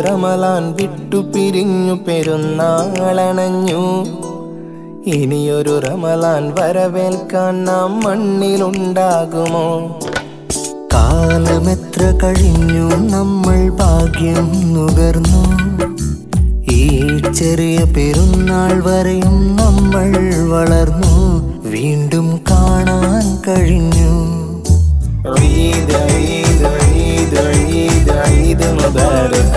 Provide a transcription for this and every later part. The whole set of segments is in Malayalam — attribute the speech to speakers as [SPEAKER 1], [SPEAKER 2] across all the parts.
[SPEAKER 1] റമലാൻ വിട്ടു പിരിഞ്ഞു പെരുന്നാളണഞ്ഞു ഇനിയൊരു റമലാൻ വരവേൽക്കാൻ നാം മണ്ണിലുണ്ടാകുമോ
[SPEAKER 2] കാലമെത്ര കഴിഞ്ഞു നമ്മൾ ഭാഗ്യം നുകർന്നു ഈ ചെറിയ പെരുന്നാൾ വരെയും നമ്മൾ വളർന്നു വീണ്ടും കാണാൻ കഴിഞ്ഞു
[SPEAKER 1] ഈദ് ഈദ് ഈദ് ഈദ് ഈദ് മുബാരക്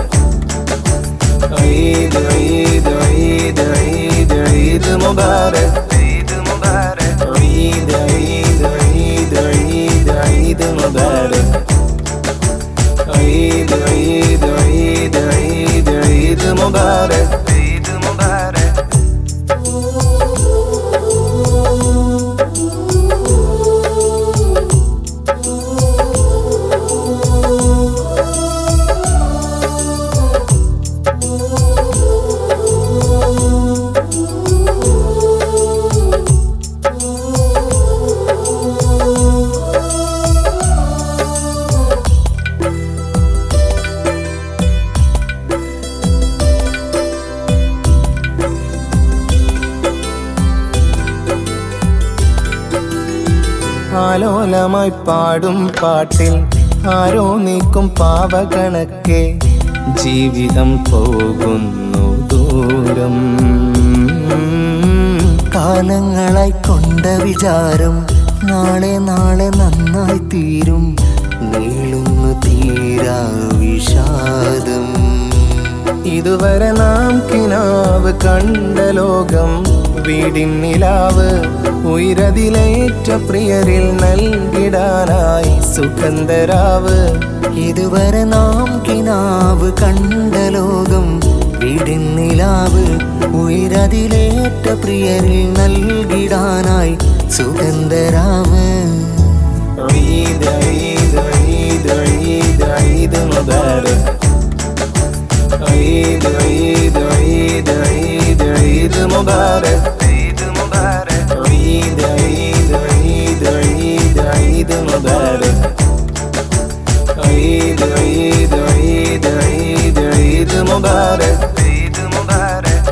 [SPEAKER 1] ഈദ് ഈദ് ഈദ് ഈദ് ഈദ് മുബാരക് ഈദ് മുബാരക് ഈദ് ഈദ് ഈദ് ഈദ് ഈദ് മുബാരക് ഈദ് ഈദ് ഈദ് ഈദ് ഈദ് മുബാരക് ഈദ് മുബാരക് ആലോലമായി പാടും പാട്ടിൽ ആരോ നീക്കും പാവകണക്കെ ജീവിതം പോകുന്നു ദൂരം
[SPEAKER 2] കാലങ്ങളായി കൊണ്ട വിചാരം നാളെ നാളെ നന്നായി തീരും നീളുന്നു തീരാ വിഷാദം
[SPEAKER 1] ഇതുവരെ നാം കിനാവ് കണ്ട ലോകം വീടിൻ നിലാവ് ഉയരതിലേറ്റ പ്രിയരിൽ നൽകിടാനായി സുഗന്ധരാവ്
[SPEAKER 2] ഇതുവരെ നാം കിനാവ് കണ്ട ലോകം വീടിൻ നിലാവ് ഉയരതിലേറ്റ പ്രിയരിൽ നൽകിടാനായി സുഗന്ധരാവ്
[SPEAKER 1] ഈദ് ഈദ് ഈദ് ഈദ് ഈദ് മുബാരക് ഈദ് ഈദ് ഈദ് ഈദ് ഈദ് മുബാരക് ഈദ് മുബാരക് ഈദ് ഈദ് ഈദ് ഈദ് ഈദ് മുബാരക് ഈദ് ഈദ് ഈദ് ഈദ് ഈദ് മുബാരക് ഈദ് മുബാരക്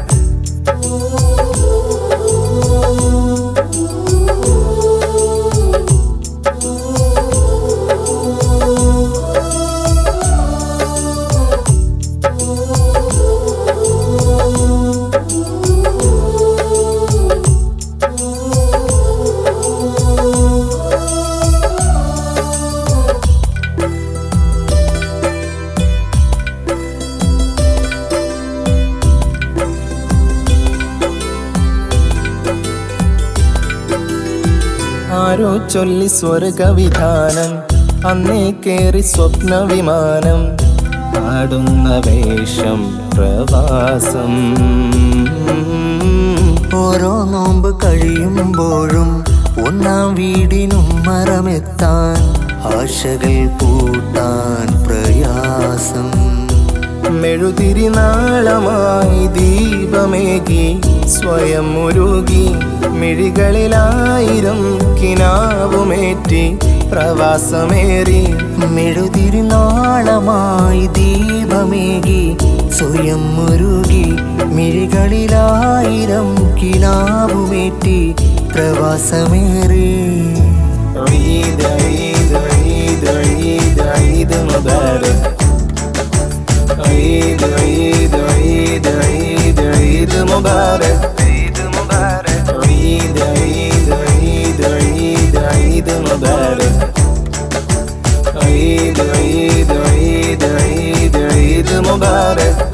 [SPEAKER 1] ആരോ ചൊല്ലി സ്വർഗവിധാനം അന്നേ കേറി സ്വപ്ന വിമാനം ആടുന്ന വേഷം പ്രവാസം
[SPEAKER 2] ഓരോ നോമ്പ് കഴിയുമ്പോഴും ഒന്നാം വീടിനും മരമെത്താൻ ആശകൾ പൂട്ടാൻ പ്രയാസം
[SPEAKER 1] മെഴുതിരി നാളമായി ദീപമേകി സ്വയം ഉരുകി മിഴികളിലായിരം കിനാവുമേറ്റി പ്രവാസമേറി
[SPEAKER 2] മെഴുതിരുനാളമായി ദീപമേകി സ്വയം മുരുകി മിഴികളിലായിരം കിനാവുമേറ്റി പ്രവാസമേറി
[SPEAKER 1] ഈദ് ഈദ് ഈദ് ഈദ് ഈദ് മുബാരക് ഈദ് ഈദ് ഈദ് ഈദ് ഈദ് മുബാരക് ഈദ് മുബാരക് ഈദ് ഈദ് ഈദ് ഈദ് ഈദ് മുബാരക് ഈദ് ഈദ് ഈദ് ഈദ് ഈദ് മുബാരക്